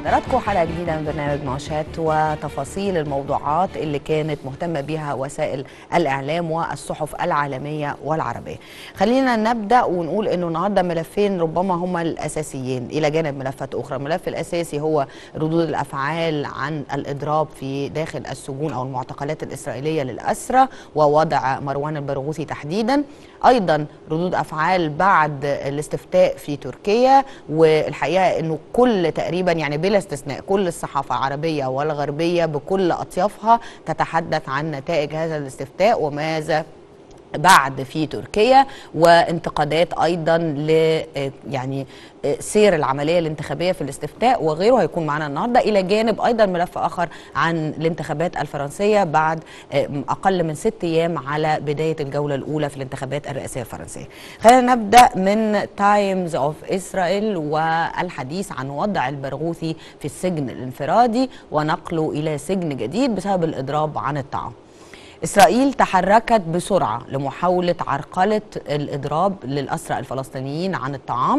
حضراتكم حلقه جديده من برنامج معشات وتفاصيل الموضوعات اللي كانت مهتمه بها وسائل الاعلام والصحف العالميه والعربيه. خلينا نبدا ونقول انه النهارده ملفين ربما هما الاساسيين الى جانب ملفات اخرى، الملف الاساسي هو ردود الافعال عن الاضراب في داخل السجون او المعتقلات الاسرائيليه للاسرى ووضع مروان البرغوثي تحديدا، ايضا ردود افعال بعد الاستفتاء في تركيا والحقيقه انه كل تقريبا يعني بلا استثناء كل الصحافه العربيه والغربيه بكل اطيافها تتحدث عن نتائج هذا الاستفتاء وماذا بعد في تركيا وانتقادات ايضا ل يعني سير العمليه الانتخابيه في الاستفتاء وغيره هيكون معنا النهارده الى جانب ايضا ملف اخر عن الانتخابات الفرنسيه بعد اقل من ست ايام على بدايه الجوله الاولى في الانتخابات الرئاسيه الفرنسيه. خلينا نبدا من تايمز اوف اسرائيل والحديث عن وضع البرغوثي في السجن الانفرادي ونقله الى سجن جديد بسبب الاضراب عن الطعام. إسرائيل تحركت بسرعة لمحاولة عرقلة الإضراب للأسرى الفلسطينيين عن الطعام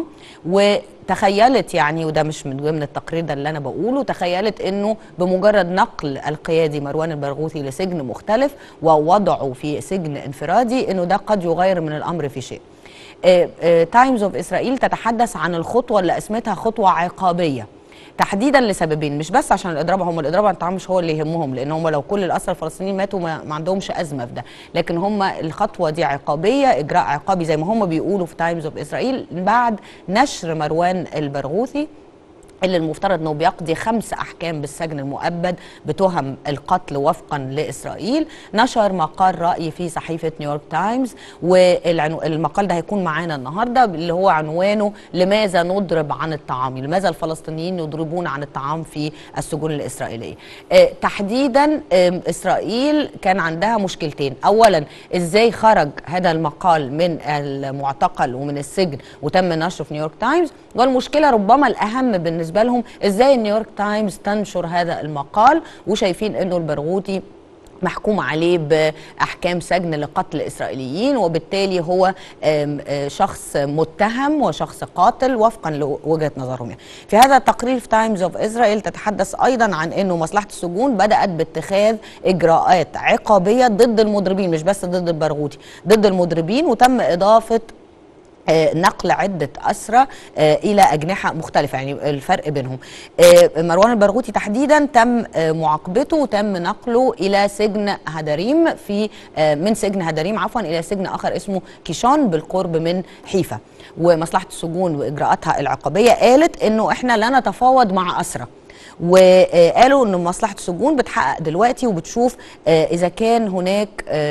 وتخيلت يعني وده مش من ضمن التقرير ده اللي أنا بقوله تخيلت أنه بمجرد نقل القيادي مروان البرغوثي لسجن مختلف ووضعه في سجن انفرادي أنه ده قد يغير من الأمر في شيء تايمز اوف إسرائيل تتحدث عن الخطوة اللي اسمتها خطوة عقابية تحديدا لسببين مش بس عشان الاضراب هم الاضراب عن الطعام مش هو اللي يهمهم لان هم لو كل الاسرى الفلسطينيين ماتوا ما, ما عندهمش ازمه في ده لكن هم الخطوه دي عقابيه اجراء عقابي زي ما هم بيقولوا في تايمز اوف اسرائيل بعد نشر مروان البرغوثي اللي المفترض انه بيقضي خمس احكام بالسجن المؤبد بتهم القتل وفقا لاسرائيل نشر مقال راي في صحيفه نيويورك تايمز والمقال ده هيكون معانا النهارده اللي هو عنوانه لماذا نضرب عن الطعام لماذا الفلسطينيين يضربون عن الطعام في السجون الاسرائيليه اه تحديدا اه اسرائيل كان عندها مشكلتين اولا ازاي خرج هذا المقال من المعتقل ومن السجن وتم نشره في نيويورك تايمز والمشكله ربما الاهم بالنسبه بالنسبه لهم ازاي نيويورك تايمز تنشر هذا المقال وشايفين انه البرغوثي محكوم عليه باحكام سجن لقتل اسرائيليين وبالتالي هو شخص متهم وشخص قاتل وفقا لوجهه نظرهم يعني. في هذا التقرير في تايمز اوف اسرائيل تتحدث ايضا عن انه مصلحه السجون بدات باتخاذ اجراءات عقابيه ضد المضربين مش بس ضد البرغوثي ضد المضربين وتم اضافه نقل عدة أسرى إلى أجنحة مختلفة يعني الفرق بينهم مروان البرغوثي تحديدا تم معاقبته وتم نقله إلى سجن هدريم في من سجن هدريم عفوا إلى سجن آخر اسمه كيشان بالقرب من حيفا ومصلحة السجون وإجراءاتها العقابية قالت إنه إحنا لا نتفاوض مع أسرى وقالوا ان مصلحه السجون بتحقق دلوقتي وبتشوف اذا كان هناك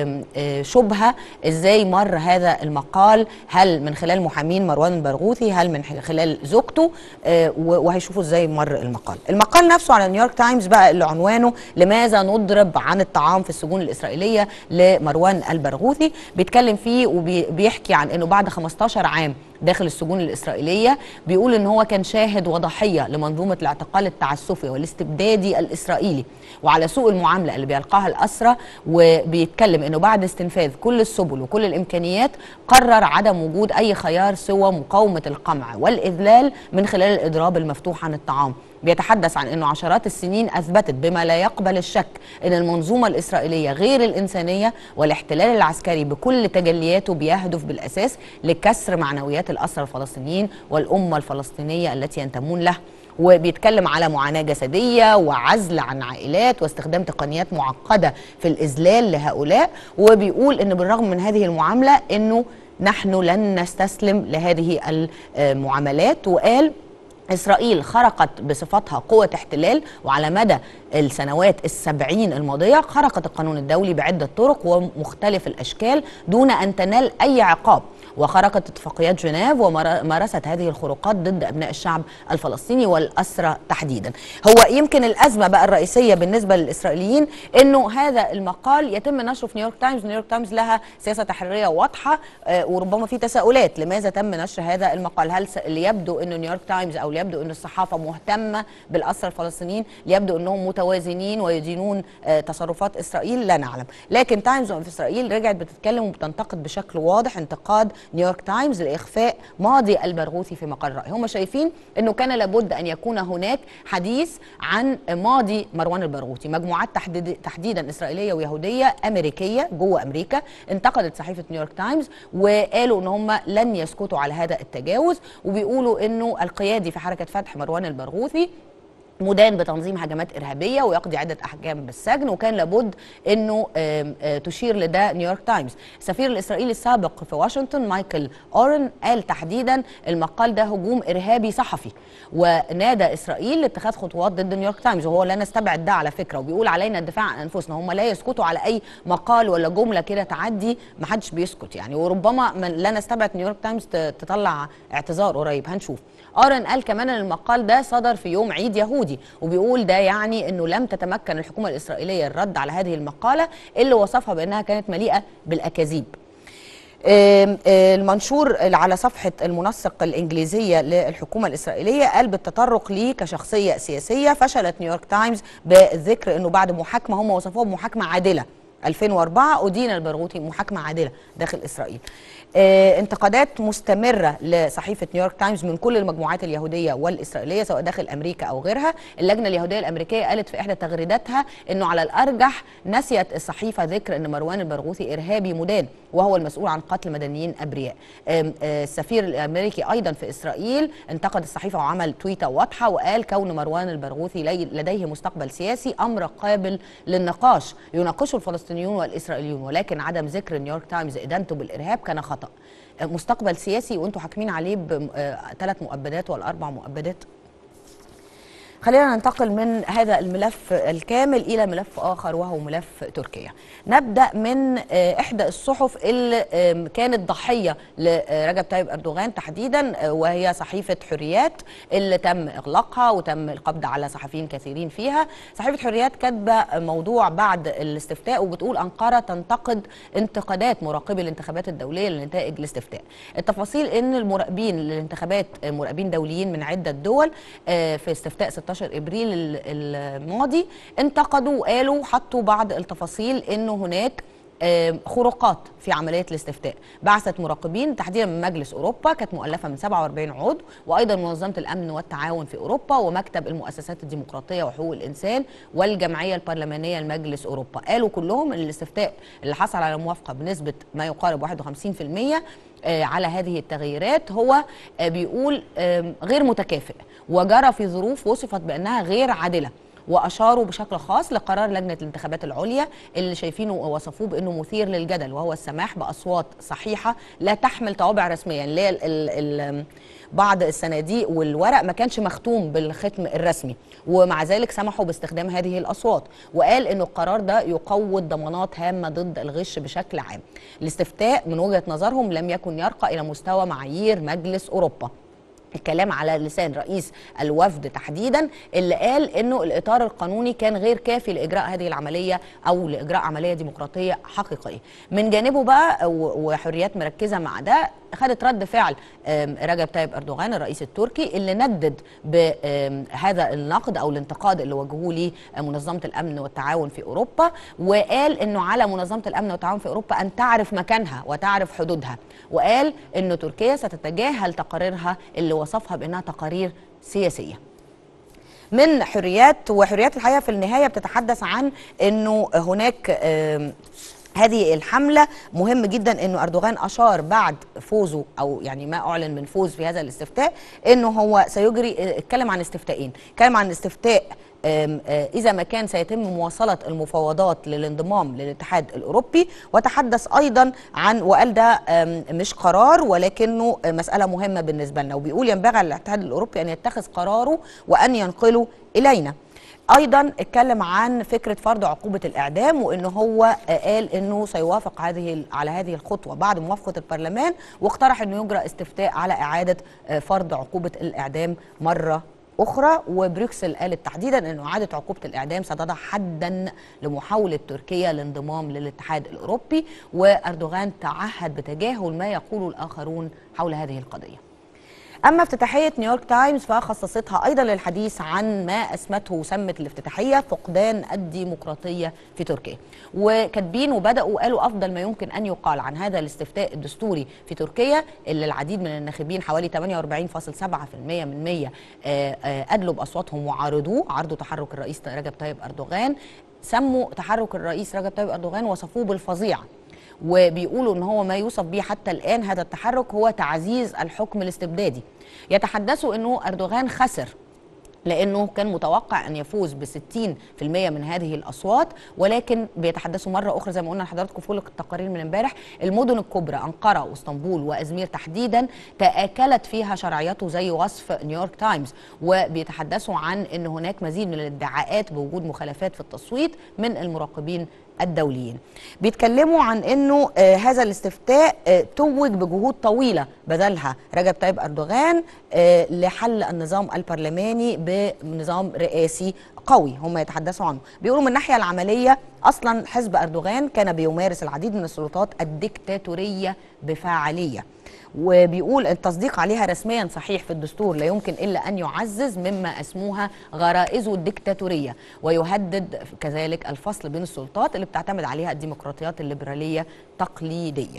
شبهه ازاي مر هذا المقال هل من خلال محامين مروان البرغوثي هل من خلال زوجته وهيشوفوا ازاي مر المقال المقال نفسه على نيويورك تايمز بقى اللي عنوانه لماذا نضرب عن الطعام في السجون الاسرائيليه لمروان البرغوثي بيتكلم فيه وبيحكي عن انه بعد 15 عام داخل السجون الإسرائيلية بيقول إن هو كان شاهد وضحية لمنظومة الاعتقال التعسفي والاستبدادي الإسرائيلي وعلى سوء المعاملة اللي بيلقاها الأسرى وبيتكلم إنه بعد استنفاذ كل السبل وكل الإمكانيات قرر عدم وجود أي خيار سوى مقاومة القمع والإذلال من خلال الإضراب المفتوح عن الطعام بيتحدث عن انه عشرات السنين اثبتت بما لا يقبل الشك ان المنظومه الاسرائيليه غير الانسانيه والاحتلال العسكري بكل تجلياته بيهدف بالاساس لكسر معنويات الاسرى الفلسطينيين والامه الفلسطينيه التي ينتمون لها وبيتكلم على معاناه جسديه وعزل عن عائلات واستخدام تقنيات معقده في الاذلال لهؤلاء وبيقول ان بالرغم من هذه المعامله انه نحن لن نستسلم لهذه المعاملات وقال إسرائيل خرقت بصفتها قوة احتلال وعلى مدى السنوات السبعين الماضية خرقت القانون الدولي بعدة طرق ومختلف الأشكال دون أن تنال أي عقاب وخرقت اتفاقيات جنيف ومارست هذه الخروقات ضد ابناء الشعب الفلسطيني والاسرى تحديدا. هو يمكن الازمه بقى الرئيسيه بالنسبه للاسرائيليين انه هذا المقال يتم نشره في نيويورك تايمز، نيويورك تايمز لها سياسه تحريريه واضحه آه وربما في تساؤلات لماذا تم نشر هذا المقال؟ هل ليبدو انه نيويورك تايمز او ليبدو ان الصحافه مهتمه بالاسرى الفلسطينيين؟ ليبدو انهم متوجهين متوازنين ويدينون آه، تصرفات اسرائيل لا نعلم لكن تايمز في اسرائيل رجعت بتتكلم وبتنتقد بشكل واضح انتقاد نيويورك تايمز لاخفاء ماضي البرغوثي في مقر الراي هم شايفين انه كان لابد ان يكون هناك حديث عن ماضي مروان البرغوثي مجموعات تحديد تحديدا اسرائيليه ويهوديه امريكيه جوه امريكا انتقدت صحيفه نيويورك تايمز وقالوا ان هم لن يسكتوا على هذا التجاوز وبيقولوا انه القيادي في حركه فتح مروان البرغوثي مدان بتنظيم هجمات ارهابيه ويقضي عده احكام بالسجن وكان لابد انه آم، آه، تشير لده نيويورك تايمز السفير الاسرائيلي السابق في واشنطن مايكل اورن قال تحديدا المقال ده هجوم ارهابي صحفي ونادى اسرائيل لاتخاذ خطوات ضد نيويورك تايمز وهو لا نستبعد ده على فكره وبيقول علينا الدفاع عن انفسنا هم لا يسكتوا على اي مقال ولا جمله كده تعدي ما حدش بيسكت يعني وربما من لا نستبعد نيويورك تايمز ت- تطلع اعتذار قريب هنشوف اورن قال كمان ان المقال ده صدر في يوم عيد يهودي وبيقول ده يعني انه لم تتمكن الحكومه الاسرائيليه الرد على هذه المقاله اللي وصفها بانها كانت مليئه بالاكاذيب آم، آه، المنشور اللي على صفحة المنسق الإنجليزية للحكومة الإسرائيلية قال بالتطرق ليه كشخصية سياسية فشلت نيويورك تايمز بالذكر أنه بعد محاكمة هم وصفوها بمحاكمة عادلة 2004 أدين البرغوثي محاكمة عادلة داخل إسرائيل آه، انتقادات مستمرة لصحيفة نيويورك تايمز من كل المجموعات اليهودية والإسرائيلية سواء داخل أمريكا أو غيرها اللجنة اليهودية الأمريكية قالت في إحدى تغريداتها أنه على الأرجح نسيت الصحيفة ذكر أن مروان البرغوثي إرهابي مدان وهو المسؤول عن قتل مدنيين أبرياء آم، آه، السفير الأمريكي أيضا في إسرائيل انتقد الصحيفة وعمل تويتة واضحة وقال كون مروان البرغوثي لي- لديه مستقبل سياسي أمر قابل للنقاش يناقشه الفلسطينيون والإسرائيليون ولكن عدم ذكر نيويورك تايمز إدانته بالإرهاب كان خطأ آه، مستقبل سياسي وانتم حاكمين عليه بثلاث مؤبدات ولا اربع مؤبدات خلينا ننتقل من هذا الملف الكامل الى ملف اخر وهو ملف تركيا. نبدا من آه، احدى الصحف اللي آم، كانت ضحيه لرجب طيب اردوغان تحديدا آه، وهي صحيفه حريات اللي تم اغلاقها وتم القبض على صحفيين كثيرين فيها. صحيفه حريات كاتبه موضوع بعد الاستفتاء وبتقول انقره تنتقد انتقادات مراقبي الانتخابات الدوليه لنتائج الاستفتاء. التفاصيل ان المراقبين للانتخابات آه، مراقبين دوليين من عده دول آه، في استفتاء 16 ابريل ال- الماضي انتقدوا وقالوا حطوا بعض التفاصيل انه هناك آه، خروقات في عمليه الاستفتاء بعثت مراقبين تحديدا من مجلس اوروبا كانت مؤلفه من 47 عضو وايضا منظمه الامن والتعاون في اوروبا ومكتب المؤسسات الديمقراطيه وحقوق الانسان والجمعيه البرلمانيه لمجلس اوروبا قالوا كلهم ان الاستفتاء اللي حصل على موافقه بنسبه ما يقارب 51% آه، على هذه التغييرات هو آه، بيقول آم، غير متكافئ وجرى في ظروف وصفت بانها غير عادله واشاروا بشكل خاص لقرار لجنه الانتخابات العليا اللي شايفينه ووصفوه بانه مثير للجدل وهو السماح باصوات صحيحه لا تحمل طوابع رسميه يعني اللي هي ال- ال- ال- بعض الصناديق والورق ما كانش مختوم بالختم الرسمي ومع ذلك سمحوا باستخدام هذه الاصوات وقال انه القرار ده يقوض ضمانات هامه ضد الغش بشكل عام الاستفتاء من وجهه نظرهم لم يكن يرقى الى مستوى معايير مجلس اوروبا الكلام على لسان رئيس الوفد تحديدا اللي قال انه الاطار القانوني كان غير كافي لاجراء هذه العمليه او لاجراء عمليه ديمقراطيه حقيقيه. من جانبه بقى و- وحريات مركزه مع ده خدت رد فعل آم، رجب طيب اردوغان الرئيس التركي اللي ندد بهذا النقد او الانتقاد اللي وجهوه ليه منظمه الامن والتعاون في اوروبا وقال انه على منظمه الامن والتعاون في اوروبا ان تعرف مكانها وتعرف حدودها وقال انه تركيا ستتجاهل تقاريرها اللي وصفها بانها تقارير سياسيه من حريات وحريات الحقيقه في النهايه بتتحدث عن انه هناك آم، هذه الحمله مهم جدا انه اردوغان اشار بعد فوزه او يعني ما اعلن من فوز في هذا الاستفتاء انه هو سيجري اتكلم عن استفتاءين اتكلم عن استفتاء آم، آه، إذا ما كان سيتم مواصلة المفاوضات للانضمام للاتحاد الأوروبي وتحدث أيضا عن وقال ده آم، مش قرار ولكنه مسألة مهمة بالنسبة لنا وبيقول ينبغي على الاتحاد الأوروبي أن يتخذ قراره وأن ينقله إلينا ايضا اتكلم عن فكره فرض عقوبه الاعدام وانه هو آه، قال انه سيوافق هذه على هذه الخطوه بعد موافقه البرلمان واقترح انه يجرى استفتاء على اعاده آه، فرض عقوبه الاعدام مره اخرى وبروكسل قالت تحديدا انه اعاده عقوبه الاعدام ستضع حدا لمحاوله تركيا الانضمام للاتحاد الاوروبي واردوغان تعهد بتجاهل ما يقوله الاخرون حول هذه القضيه اما افتتاحيه نيويورك تايمز فخصصتها ايضا للحديث عن ما اسمته وسمت الافتتاحيه فقدان الديمقراطيه في تركيا وكاتبين وبداوا قالوا افضل ما يمكن ان يقال عن هذا الاستفتاء الدستوري في تركيا اللي العديد من الناخبين حوالي 48.7% من 100 آه، آه، ادلوا باصواتهم وعارضوه عرضوا تحرك الرئيس رجب طيب اردوغان سموا تحرك الرئيس رجب طيب اردوغان وصفوه بالفظيع وبيقولوا ان هو ما يوصف به حتى الان هذا التحرك هو تعزيز الحكم الاستبدادي يتحدثوا انه اردوغان خسر لانه كان متوقع ان يفوز ب 60% من هذه الاصوات ولكن بيتحدثوا مره اخرى زي ما قلنا لحضراتكم في كل التقارير من امبارح المدن الكبرى انقره واسطنبول وازمير تحديدا تاكلت فيها شرعيته زي وصف نيويورك تايمز وبيتحدثوا عن ان هناك مزيد من الادعاءات بوجود مخالفات في التصويت من المراقبين الدوليين بيتكلموا عن انه آه هذا الاستفتاء آه توج بجهود طويله بذلها رجب طيب اردوغان آه لحل النظام البرلماني بنظام رئاسي قوي هم يتحدثوا عنه بيقولوا من الناحيه العمليه اصلا حزب اردوغان كان بيمارس العديد من السلطات الدكتاتوريه بفاعليه وبيقول التصديق عليها رسميا صحيح في الدستور لا يمكن الا ان يعزز مما اسموها غرائزه الدكتاتوريه ويهدد كذلك الفصل بين السلطات اللي بتعتمد عليها الديمقراطيات الليبراليه تقليديا.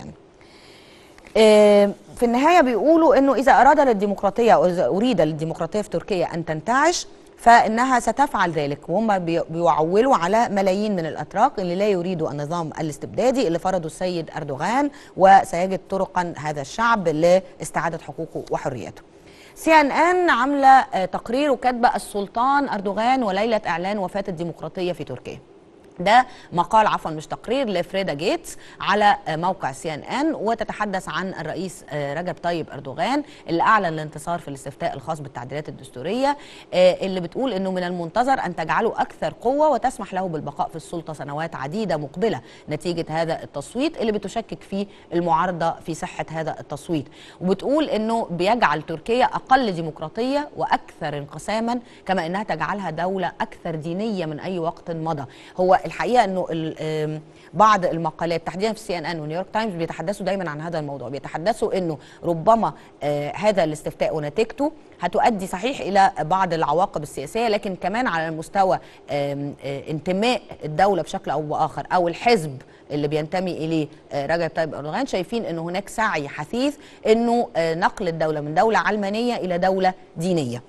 في النهايه بيقولوا انه اذا اراد للديمقراطيه او اذا اريد للديمقراطيه في تركيا ان تنتعش فانها ستفعل ذلك وهم بيعولوا على ملايين من الاتراك اللي لا يريدوا النظام الاستبدادي اللي فرضه السيد اردوغان وسيجد طرقا هذا الشعب لاستعاده حقوقه وحريته. سي ان ان عامله تقرير وكاتبه السلطان اردوغان وليله اعلان وفاه الديمقراطيه في تركيا. ده مقال عفوا مش تقرير لفريدا جيتس على موقع سي ان ان وتتحدث عن الرئيس رجب طيب اردوغان اللي اعلن الانتصار في الاستفتاء الخاص بالتعديلات الدستوريه اللي بتقول انه من المنتظر ان تجعله اكثر قوه وتسمح له بالبقاء في السلطه سنوات عديده مقبله نتيجه هذا التصويت اللي بتشكك فيه المعارضه في صحه هذا التصويت وبتقول انه بيجعل تركيا اقل ديمقراطيه واكثر انقساما كما انها تجعلها دوله اكثر دينيه من اي وقت مضى هو الحقيقه انه بعض المقالات تحديدا في سي ان ان ونيويورك تايمز بيتحدثوا دايما عن هذا الموضوع بيتحدثوا انه ربما آه هذا الاستفتاء ونتيجته هتؤدي صحيح الى بعض العواقب السياسيه لكن كمان على المستوى آه آه انتماء الدوله بشكل او باخر او الحزب اللي بينتمي اليه رجب طيب اردوغان شايفين انه هناك سعي حثيث انه نقل الدوله من دوله علمانيه الى دوله دينيه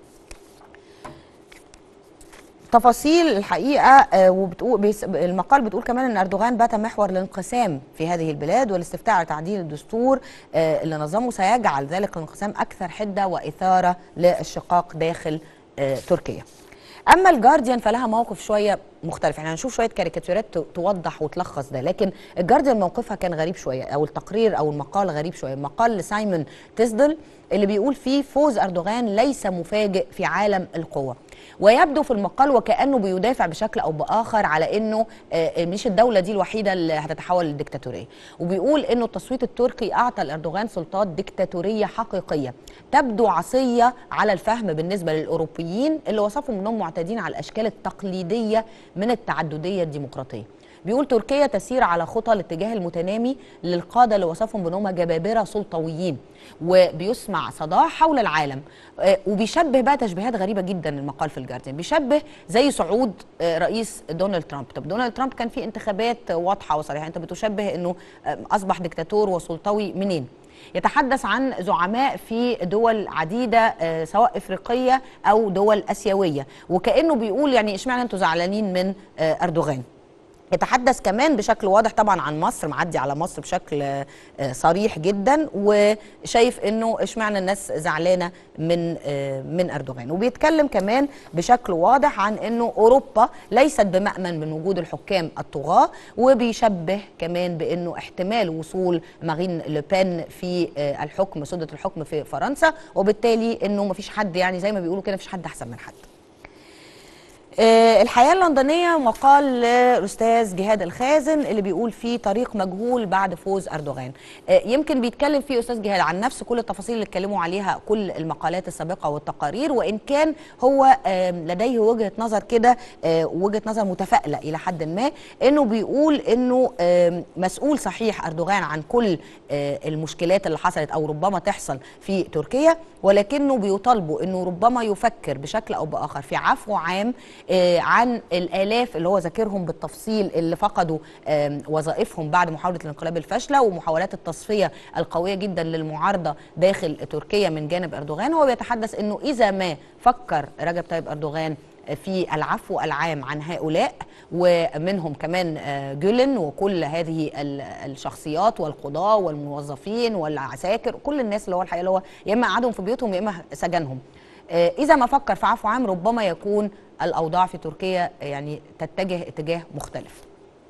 تفاصيل الحقيقه وبتقول المقال بتقول كمان ان اردوغان بات محور الانقسام في هذه البلاد والاستفتاء على تعديل الدستور اللي نظمه سيجعل ذلك الانقسام اكثر حده واثاره للشقاق داخل تركيا. اما الجارديان فلها موقف شويه مختلف يعني هنشوف شويه كاريكاتيرات توضح وتلخص ده لكن الجارديان موقفها كان غريب شويه او التقرير او المقال غريب شويه مقال لسايمون تيزدل اللي بيقول فيه فوز اردوغان ليس مفاجئ في عالم القوى ويبدو في المقال وكانه بيدافع بشكل او باخر على انه مش الدوله دي الوحيده اللي هتتحول للديكتاتوريه وبيقول انه التصويت التركي اعطى لاردوغان سلطات ديكتاتوريه حقيقيه تبدو عصيه على الفهم بالنسبه للاوروبيين اللي وصفهم انهم معتادين على الاشكال التقليديه من التعدديه الديمقراطيه بيقول تركيا تسير على خطى الاتجاه المتنامي للقاده اللي وصفهم بانهم جبابره سلطويين وبيسمع صداع حول العالم وبيشبه بقى تشبيهات غريبه جدا المقال في الجارديان بيشبه زي صعود رئيس دونالد ترامب طب دونالد ترامب كان في انتخابات واضحه وصريحه انت بتشبه انه اصبح دكتاتور وسلطوي منين يتحدث عن زعماء في دول عديده سواء افريقيه او دول اسيويه وكانه بيقول يعني اشمعنى انتوا زعلانين من اردوغان يتحدث كمان بشكل واضح طبعا عن مصر معدي على مصر بشكل صريح جدا وشايف انه اشمعنى الناس زعلانه من من اردوغان وبيتكلم كمان بشكل واضح عن انه اوروبا ليست بمامن من وجود الحكام الطغاه وبيشبه كمان بانه احتمال وصول مارين لوبين في الحكم سده الحكم في فرنسا وبالتالي انه ما فيش حد يعني زي ما بيقولوا كده مفيش حد احسن من حد آه، الحياة اللندنية مقال للأستاذ جهاد الخازن اللي بيقول فيه طريق مجهول بعد فوز أردوغان آه، يمكن بيتكلم فيه أستاذ جهاد عن نفس كل التفاصيل اللي اتكلموا عليها كل المقالات السابقة والتقارير وإن كان هو آه، لديه وجهة نظر كده آه، وجهة نظر متفائلة إلى حد ما إنه بيقول إنه آه، مسؤول صحيح أردوغان عن كل آه، المشكلات اللي حصلت أو ربما تحصل في تركيا ولكنه بيطالبوا إنه ربما يفكر بشكل أو بآخر في عفو عام آه، عن الالاف اللي هو ذاكرهم بالتفصيل اللي فقدوا آم، وظائفهم بعد محاوله الانقلاب الفاشله ومحاولات التصفيه القويه جدا للمعارضه داخل تركيا من جانب اردوغان هو بيتحدث انه اذا ما فكر رجب طيب اردوغان في العفو العام عن هؤلاء ومنهم كمان آه، جولن وكل هذه ال- الشخصيات والقضاة والموظفين والعساكر كل الناس اللي هو الحقيقة اللي هو يا إما قعدهم في بيوتهم يا إما سجنهم آه، إذا ما فكر في عفو عام ربما يكون الأوضاع في تركيا يعني تتجه اتجاه مختلف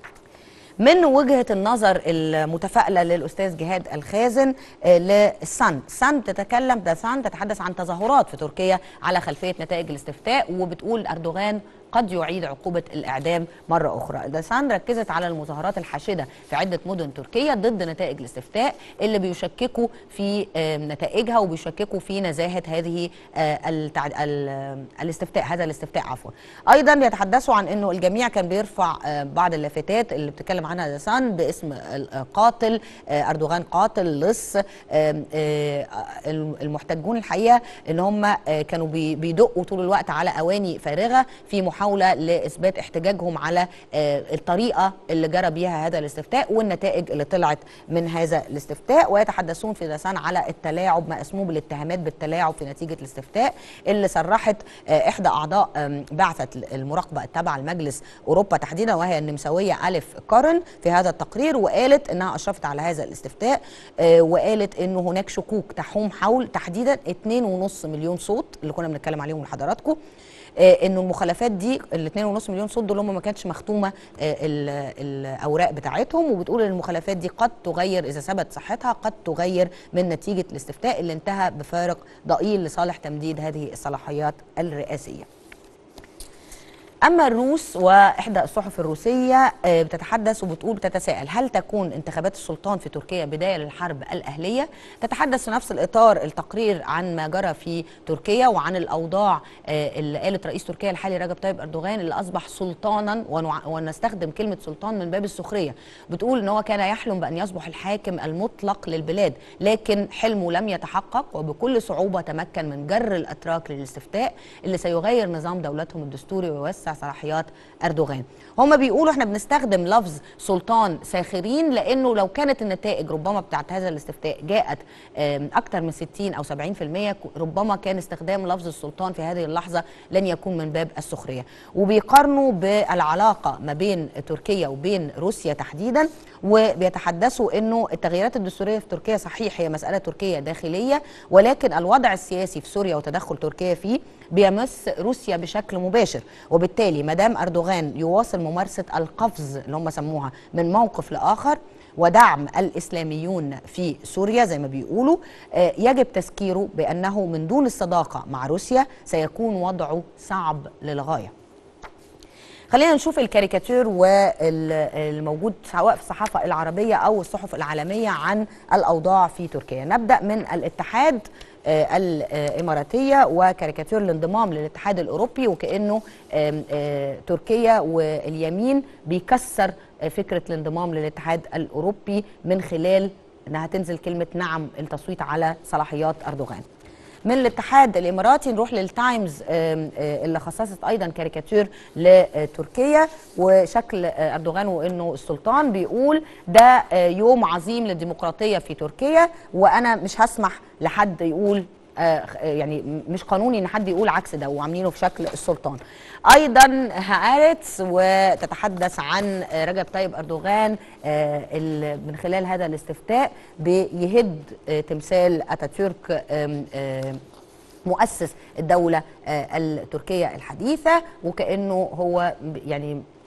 من وجهة النظر المتفائلة للأستاذ جهاد الخازن آه، للسان سان تتكلم ده سان تتحدث عن تظاهرات في تركيا على خلفية نتائج الاستفتاء وبتقول أردوغان قد يعيد عقوبة الإعدام مرة أخرى ده سان ركزت على المظاهرات الحاشدة في عدة مدن تركيا ضد نتائج الاستفتاء اللي بيشككوا في آه، نتائجها وبيشككوا في نزاهة هذه آه، التع... ال- الاستفتاء هذا الاستفتاء عفوا أيضا يتحدثوا عن أنه الجميع كان بيرفع آه، بعض اللافتات اللي بتتكلم عنها دسان باسم القاتل آه، أردوغان قاتل لص آم، آه، المحتجون الحقيقة ان هم آه، كانوا بي- بيدقوا طول الوقت على اواني فارغه في محاوله لاثبات احتجاجهم على آه، الطريقه اللي جرى بيها هذا الاستفتاء والنتائج اللي طلعت من هذا الاستفتاء ويتحدثون في دسان على التلاعب ما اسموه بالاتهامات بالتلاعب في نتيجه الاستفتاء اللي صرحت آه، احدى اعضاء آم، بعثه المراقبه التابعه لمجلس اوروبا تحديدا وهي النمساويه الف كارن في هذا التقرير وقالت انها اشرفت على هذا الاستفتاء آه، وقالت انه هناك شكوك تحوم حول تحديدا 2.5 مليون صوت اللي كنا بنتكلم عليهم لحضراتكم آه، انه المخالفات دي ال 2.5 مليون صوت دول هم ما كانتش مختومه آه، ال- الاوراق بتاعتهم وبتقول ان المخالفات دي قد تغير اذا ثبت صحتها قد تغير من نتيجه الاستفتاء اللي انتهى بفارق ضئيل لصالح تمديد هذه الصلاحيات الرئاسيه. اما الروس واحدى الصحف الروسيه آه، بتتحدث وبتقول بتتساءل هل تكون انتخابات السلطان في تركيا بدايه للحرب الاهليه تتحدث في نفس الاطار التقرير عن ما جرى في تركيا وعن الاوضاع آه، اللي قالت رئيس تركيا الحالي رجب طيب اردوغان اللي اصبح سلطانا ونع- ونستخدم كلمه سلطان من باب السخريه بتقول ان هو كان يحلم بان يصبح الحاكم المطلق للبلاد لكن حلمه لم يتحقق وبكل صعوبه تمكن من جر الاتراك للاستفتاء اللي سيغير نظام دولتهم الدستوري ويوسع صلاحيات اردوغان هم بيقولوا احنا بنستخدم لفظ سلطان ساخرين لانه لو كانت النتائج ربما بتاعت هذا الاستفتاء جاءت آم، اكثر من 60 او 70% ربما كان استخدام لفظ السلطان في هذه اللحظه لن يكون من باب السخريه وبيقارنوا بالعلاقه ما بين تركيا وبين روسيا تحديدا وبيتحدثوا انه التغييرات الدستوريه في تركيا صحيح هي مساله تركيه داخليه ولكن الوضع السياسي في سوريا وتدخل تركيا فيه بيمس روسيا بشكل مباشر وبالتالي ما دام اردوغان يواصل ممارسه القفز اللي هم سموها من موقف لاخر ودعم الاسلاميون في سوريا زي ما بيقولوا آه، يجب تذكيره بانه من دون الصداقه مع روسيا سيكون وضعه صعب للغايه خلينا نشوف الكاريكاتير والموجود سواء في الصحافة العربية أو الصحف العالمية عن الأوضاع في تركيا نبدأ من الاتحاد آه، الإماراتية وكاريكاتير الانضمام للاتحاد الأوروبي وكأنه آم، آه، تركيا واليمين بيكسر آه، فكرة الانضمام للاتحاد الأوروبي من خلال أنها تنزل كلمة نعم التصويت على صلاحيات أردوغان من الاتحاد الاماراتي نروح للتايمز آم، آه، اللي خصصت ايضا كاريكاتير لتركيا وشكل آه، اردوغان وانه السلطان بيقول ده آه، يوم عظيم للديمقراطيه في تركيا وانا مش هسمح لحد يقول آه، خ- آه، يعني م- مش قانوني ان حد يقول عكس ده وعاملينه في شكل السلطان ايضا هارتس وتتحدث عن آه، رجب طيب اردوغان آه، ال- من خلال هذا الاستفتاء بيهد آه، تمثال اتاتورك آم، آم، مؤسس الدولة آه، التركية الحديثة وكأنه هو ب- يعني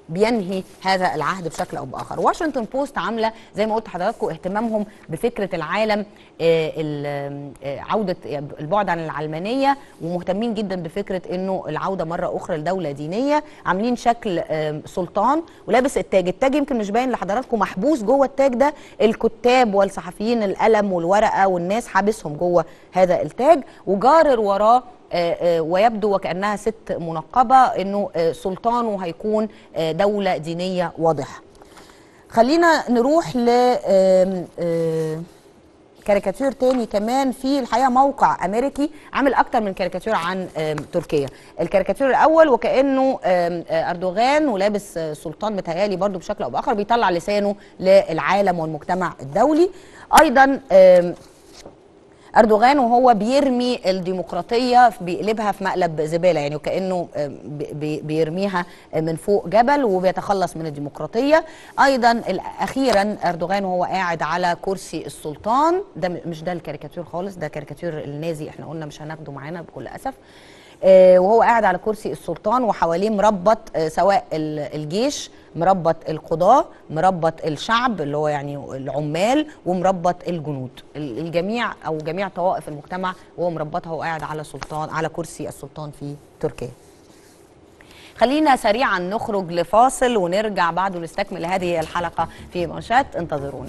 بينهي هذا العهد بشكل او باخر واشنطن بوست عامله زي ما قلت لحضراتكم اهتمامهم بفكره العالم آه، ال- آه، عوده البعد عن العلمانيه ومهتمين جدا بفكره انه العوده مره اخرى لدوله دينيه عاملين شكل آه، سلطان ولابس التاج التاج يمكن مش باين لحضراتكم محبوس جوه التاج ده الكتاب والصحفيين القلم والورقه والناس حابسهم جوه هذا التاج وجارر وراه آه، آه، ويبدو وكانها ست منقبه انه آه، سلطانه هيكون آه، دوله دينيه واضحه. خلينا نروح ل آم، آه، كاريكاتير تاني كمان في الحقيقه موقع امريكي عامل اكتر من كاريكاتير عن آم، تركيا الكاريكاتير الاول وكانه آم، آه، اردوغان ولابس آه، سلطان متهيالي برضو بشكل او باخر بيطلع لسانه للعالم والمجتمع الدولي ايضا آم، اردوغان وهو بيرمي الديمقراطيه بيقلبها في مقلب زباله يعني وكانه آم، بي- بي- بيرميها من فوق جبل وبيتخلص من الديمقراطيه ايضا ال- اخيرا اردوغان وهو قاعد على كرسي السلطان ده م- مش ده الكاريكاتير خالص ده كاريكاتير النازي احنا قلنا مش هناخده معانا بكل اسف آه، وهو قاعد على كرسي السلطان وحواليه مربط آه، سواء ال- الجيش مربط القضاة مربط الشعب اللي هو يعني العمال ومربط الجنود ال- الجميع او جميع طوائف المجتمع وهو مربطها وهو قاعد على سلطان على كرسي السلطان في تركيا خلينا سريعا نخرج لفاصل ونرجع بعد ونستكمل هذه الحلقة في منشات انتظرونا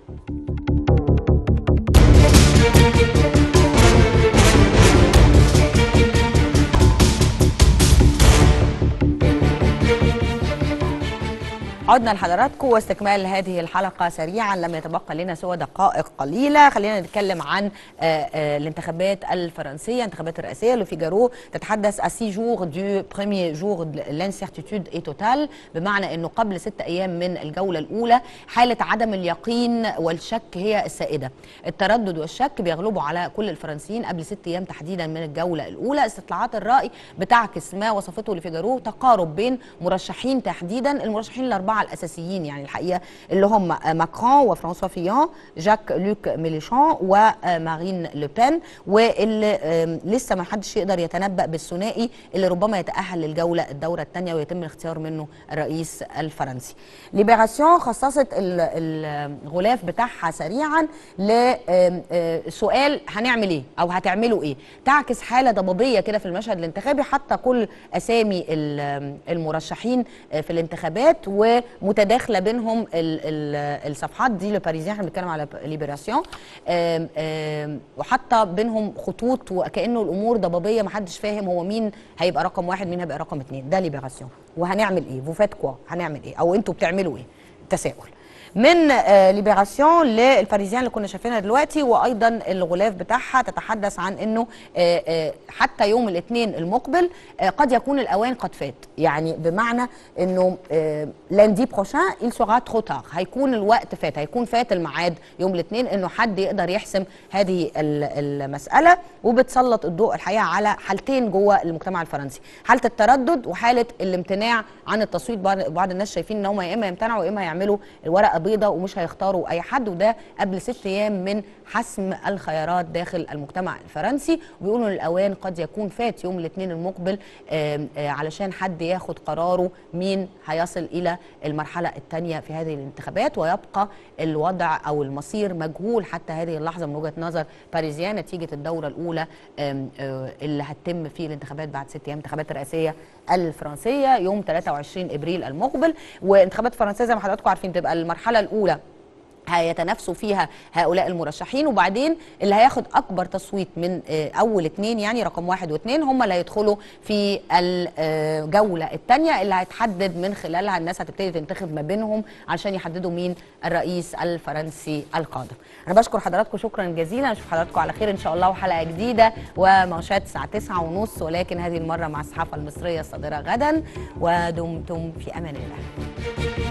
عدنا لحضراتكم واستكمال هذه الحلقة سريعا لم يتبقى لنا سوى دقائق قليلة خلينا نتكلم عن آه، آه، الانتخابات الفرنسية الانتخابات الرئاسية لو فيجارو تتحدث أسي جور دو بريمير جور لانسيرتيتود اي توتال بمعنى أنه قبل ست أيام من الجولة الأولى حالة عدم اليقين والشك هي السائدة التردد والشك بيغلبوا على كل الفرنسيين قبل ست أيام تحديدا من الجولة الأولى استطلاعات الرأي بتعكس ما وصفته لفيجارو تقارب بين مرشحين تحديدا المرشحين الأربعة الأساسيين يعني الحقيقة اللي هم ماكرون وفرانسوا فيون جاك لوك ميليشان ومارين لوبين واللي آم، لسه ما حدش يقدر يتنبأ بالثنائي اللي ربما يتأهل للجولة الدورة الثانية ويتم الاختيار منه الرئيس الفرنسي ليبراسيون خصصت ال- الغلاف بتاعها سريعا لسؤال هنعمل ايه او هتعملوا ايه تعكس حالة ضبابية كده في المشهد الانتخابي حتى كل اسامي ال- المرشحين في الانتخابات ومتداخله بينهم ال- ال- الصفحات دي لباريزيان احنا بنتكلم على ليبراسيون آم، آم، وحتى بينهم خطوط وكانه الامور ضبابيه محدش فاهم هو مين هيبقى رقم واحد مين هيبقى رقم اثنين ده ليبراسيون وهنعمل ايه فوفات كوا هنعمل ايه او انتوا بتعملوا ايه تساؤل من آه، ليبراسيون للباريزيان اللي كنا شايفينها دلوقتي وايضا الغلاف بتاعها تتحدث عن انه آه، آه، حتى يوم الاثنين المقبل آه، قد يكون الاوان قد فات يعني بمعنى انه لاندي بروشان il sera trop tard هيكون الوقت فات هيكون فات الميعاد يوم الاثنين انه حد يقدر يحسم هذه ال- المساله وبتسلط الضوء الحقيقه على حالتين جوه المجتمع الفرنسي حاله التردد وحاله الامتناع عن التصويت بعض بعض الناس شايفين ان هم يا اما يمتنعوا يا اما يعملوا الورقه بيضاء ومش هيختاروا اي حد وده قبل ست ايام من حسم الخيارات داخل المجتمع الفرنسي وبيقولوا ان الاوان قد يكون فات يوم الاثنين المقبل آم، آه، علشان حد ياخد قراره مين هيصل الى المرحله الثانيه في هذه الانتخابات ويبقى الوضع او المصير مجهول حتى هذه اللحظه من وجهه نظر باريزيان نتيجه الدوره الاولى آم، آه، اللي هتتم في الانتخابات بعد ست ايام الانتخابات الرئاسيه الفرنسيه يوم 23 ابريل المقبل وانتخابات فرنسيه زي ما حضراتكم عارفين تبقى المرحله الاولى هيتنافسوا فيها هؤلاء المرشحين وبعدين اللي هياخد اكبر تصويت من آه، اول اتنين يعني رقم واحد واثنين هم اللي هيدخلوا في الجوله الثانيه اللي هيتحدد من خلالها الناس هتبتدي تنتخب ما بينهم عشان يحددوا مين الرئيس الفرنسي القادم. انا بشكر حضراتكم شكرا جزيلا نشوف حضراتكم على خير ان شاء الله وحلقه جديده ومنشات الساعه 9 ونص ولكن هذه المره مع الصحافه المصريه الصادره غدا ودمتم في امان الله.